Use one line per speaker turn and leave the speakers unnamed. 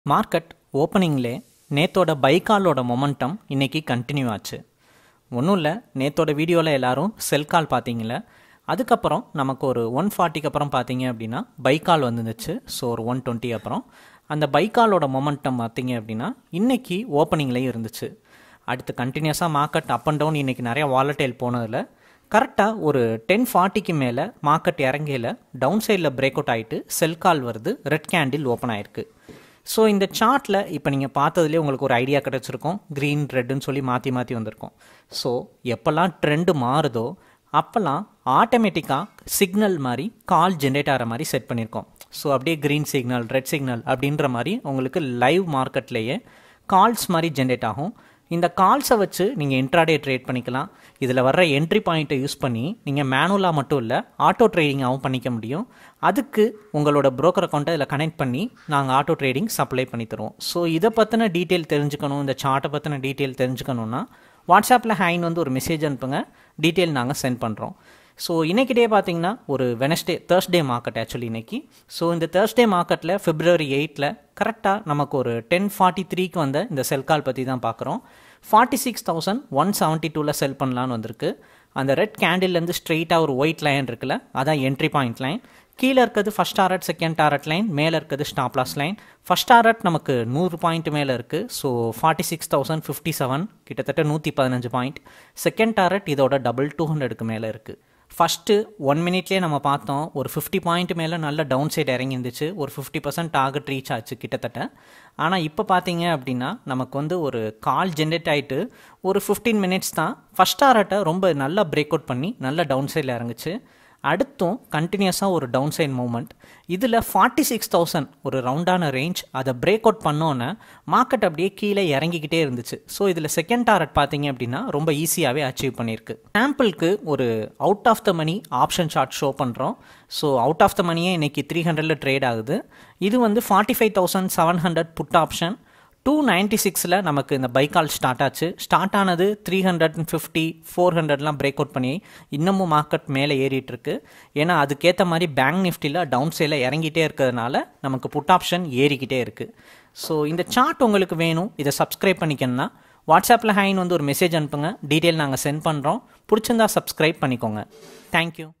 market ஓப்பனிங்லே நேத்தோட பைக்காலோட மொமெண்டம் இன்னைக்கு கண்டினியூ ஆச்சு ஒன்றும் இல்லை நேத்தோட வீடியோவில் எல்லாரும் செல் கால் பார்த்தீங்கள அதுக்கப்புறம் நமக்கு ஒரு ஒன் ஃபார்ட்டிக்கு அப்புறம் பார்த்தீங்க அப்படின்னா பைக்கால் வந்துருந்துச்சு ஸோ ஒரு ஒன் டுவெண்ட்டி அப்புறம் அந்த பைக்காலோட மொமெண்டம் பார்த்தீங்க அப்படின்னா இன்னைக்கு ஓப்பனிங்லேயும் இருந்துச்சு அடுத்து கண்டினியூஸாக மார்க்கெட் அப் அண்ட் டவுன் இன்றைக்கி நிறைய வாலட்டைல் போனதில் கரெக்டாக ஒரு டென் ஃபார்ட்டிக்கு மேலே மார்க்கெட் இறங்கையில் டவுன் சைடில் பிரேக் அவுட் ஆகிட்டு செல் கால் வருது ரெட் கேண்டில் ஓப்பன் ஆயிருக்கு ஸோ இந்த சார்ட்டில் இப்போ நீங்கள் பார்த்ததுலேயே உங்களுக்கு ஒரு ஐடியா கிடச்சிருக்கும் க்ரீன் ரெட்டுன்னு சொல்லி மாற்றி மாற்றி வந்திருக்கும் ஸோ எப்போல்லாம் ட்ரெண்டு மாறுதோ அப்போல்லாம் ஆட்டோமேட்டிக்காக சிக்னல் மாதிரி கால் ஜென்ரேட் ஆகிற மாதிரி செட் பண்ணியிருக்கோம் ஸோ அப்படியே க்ரீன் சிக்னல் ரெட் சிக்னல் அப்படின்ற மாதிரி உங்களுக்கு லைவ் மார்க்கெட்லேயே கால்ஸ் மாதிரி ஜென்ரேட் ஆகும் இந்த கால்ஸை வச்சு நீங்கள் இன்ட்ராடே ட்ரேட் பண்ணிக்கலாம் இதில் வர்ற என்ட்ரி பாயிண்ட்டை யூஸ் பண்ணி நீங்கள் மேனுவலாக மட்டும் இல்லை ஆட்டோ ட்ரேடிங்காகவும் பண்ணிக்க முடியும் அதுக்கு உங்களோட broker அக்கௌண்ட்டை இதில் கனெக்ட் பண்ணி நாங்கள் ஆட்டோ ட்ரேடிங் சப்ளை பண்ணி தருவோம் ஸோ இதை பற்றின டீட்டெயில் தெரிஞ்சுக்கணும் இந்த சார்ட்டை பற்றின டீட்டெயில் தெரிஞ்சுக்கணுன்னா வாட்ஸ்அப்பில் ஹைன் வந்து ஒரு மெசேஜ் அனுப்புங்க டீட்டெயில் நாங்கள் சென்ட் பண்ணுறோம் ஸோ இன்னைக்கிட்டே பார்த்தீங்கன்னா ஒரு வெனஸ்டே தேர்ஸ்டே மார்க்கெட் ஆக்சுவலி இன்னைக்கு ஸோ இந்த தேர்ஸ்டே மார்க்கெட்டில் பிப்ரவரி எயிட்டில் கரெக்டாக நமக்கு ஒரு டென் ஃபார்ட்டி த்ரீக்கு வந்த இந்த செல் கால் பற்றி தான் பார்க்குறோம் forty six thousand one seventy டூவில் செல் பண்ணலான்னு வந்திருக்கு அந்த ரெட் கேண்டில்லேருந்து ஸ்ட்ரெயிட்டாக ஒரு ஒயிட் லைன் இருக்குல்ல அதான் என்ட்ரி பாயிண்ட் லைன் கீழே இருக்கிறது first target second target line மேலே இருக்கிறது ஸ்டாப்லாஸ் லைன் ஃபஸ்ட் டாரட் நமக்கு நூறு பாயிண்ட் மேலே இருக்குது so forty six thousand fifty seven கிட்டத்தட்ட நூற்றி பதினஞ்சு பாயிண்ட் செகண்ட் டாரட் இதோட டபுள் டூ ஹண்ட்ரடுக்கு மேலே இருக்குது ஃபஸ்ட்டு ஒன் மினிட்லேயே நம்ம பார்த்தோம் ஒரு ஃபிஃப்டி பாயிண்ட் மேலே நல்ல டவுன் சைடு இறங்கி இருந்துச்சு ஒரு ஃபிஃப்டி பர்சன்ட் டார்கெட் ரீச் ஆச்சு கிட்டத்தட்ட ஆனால் இப்போ பார்த்தீங்க அப்படின்னா நமக்கு வந்து ஒரு கால் ஜென்ரேட் ஆகிட்டு ஒரு ஃபிஃப்டீன் மினிட்ஸ் தான் ஃபஸ்ட் டாரட்டை ரொம்ப நல்லா பிரேக் அவுட் பண்ணி நல்ல டவுன் சைடில் இறங்குச்சு அடுத்தும் கண்டினியூஸாக ஒரு டவுன் சைட் மூவ்மெண்ட் இதில் ஃபார்ட்டி சிக்ஸ் தௌசண்ட் ஒரு ரவுண்டான ரேஞ்ச் அதை பிரேக் அவுட் பண்ணோன்னே மார்க்கெட் அப்படியே கீழே இறங்கிக்கிட்டே இருந்துச்சு ஸோ இதில் செகண்ட் டாரட் பார்த்தீங்க அப்படின்னா ரொம்ப ஈஸியாகவே அச்சீவ் பண்ணியிருக்கு சாம்பிளுக்கு ஒரு out of the money option chart show பண்ணுறோம் ஸோ அவுட் ஆஃப் த மணியே இன்றைக்கி த்ரீ ஹண்ட்ரடில் ட்ரேட் ஆகுது இது வந்து forty five thousand seven hundred put option two ninety சிக்ஸில் நமக்கு இந்த பைக்கால் ஸ்டார்ட் ஆச்சு ஸ்டார்ட் ஆனது three hundred and fifty four ஹண்ட்ரட்லாம் பிரேக் அவுட் பண்ணி இன்னமும் மார்க்கெட் மேலே ஏறிட்டு இருக்கு ஏன்னா அதுக்கேற்ற மாதிரி பேங்க் நிஃப்டியில் டவுன் சைடில் இறங்கிட்டே இருக்கிறதுனால நமக்கு புட் ஆப்ஷன் ஏறிக்கிட்டே இருக்குது ஸோ இந்த சார்ட் உங்களுக்கு வேணும் இதை சப்ஸ்கிரைப் பண்ணிக்கணும்னா வாட்ஸ்அப்பில் ஹைன் வந்து ஒரு மெசேஜ் அனுப்புங்க டீட்டெயில் நாங்கள் சென்ட் பண்ணுறோம் பிடிச்சிருந்தா சப்ஸ்கிரைப் பண்ணிக்கோங்க தேங்க்யூ